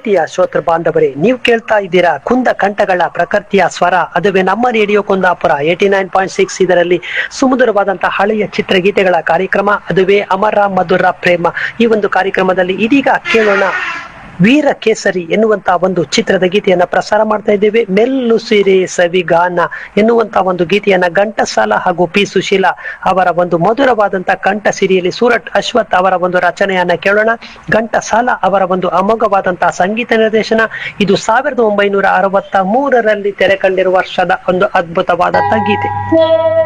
ಪ್ರೀತಿಯ ಶ್ರೋತೃ ಬಾಂಧವರೇ ನೀವು ಕೇಳ್ತಾ ಇದ್ದೀರಾ ಕುಂದ ಕಂಠಗಳ ಪ್ರಕೃತಿಯ ಸ್ವರ ಅದುವೇ ನಮ್ಮ radio Kundapura eighty nine point six ಇದರಲ್ಲಿ ಸುಮಧುರವಾದಂತಹ ಹಳೆಯ ಚಿತ್ರಗೀತೆಗಳ ಕಾರ್ಯಕ್ರಮ ಅದುವೇ ಅಮರ ಮಧುರ ಪ್ರೇಮ ಈ ಒಂದು ಕಾರ್ಯಕ್ರಮದಲ್ಲಿ ಇದೀಗ ಕೇಳೋಣ ವೀರ ಕೇಸರಿ ಎನ್ನುವಂತ ಒಂದು ಚಿತ್ರದ ಗೀತೆಯನ್ನ ಪ್ರಸಾರ ಮಾಡ್ತಾ ಇದ್ದೇವೆ ಮೆಲ್ಲು ಸಿರೆ ಸವಿಗಾನ ಎನ್ನುವಂತ ಒಂದು ಗೀತೆಯನ್ನ ಘಂಟಸಾಲ ಹಾಗೂ ಪಿ ಸುಶೀಲಾ ಅವರ ಒಂದು ಮಧುರವಾದಂತ ಕಂಠ ಸಿರಿಯಲ್ಲಿ ಸೂರಟ್ ಅಶ್ವಥ್ ಅವರ ಒಂದು ರಚನೆಯನ್ನ ಕೇಳೋಣ ಘಂಟಸಾಲ ಅವರ ಒಂದು ಅಮೋಘವಾದಂತಹ ಸಂಗೀತ ನಿರ್ದೇಶನ ಇದು ಸಾವಿರದ ಒಂಬೈನೂರ ಅರವತ್ತ ಮೂರರಲ್ಲಿ ತೆರೆ ಕಂಡಿರುವ ವರ್ಷದ ಒಂದು ಅದ್ಭುತವಾದಂತಹ ಗೀತೆ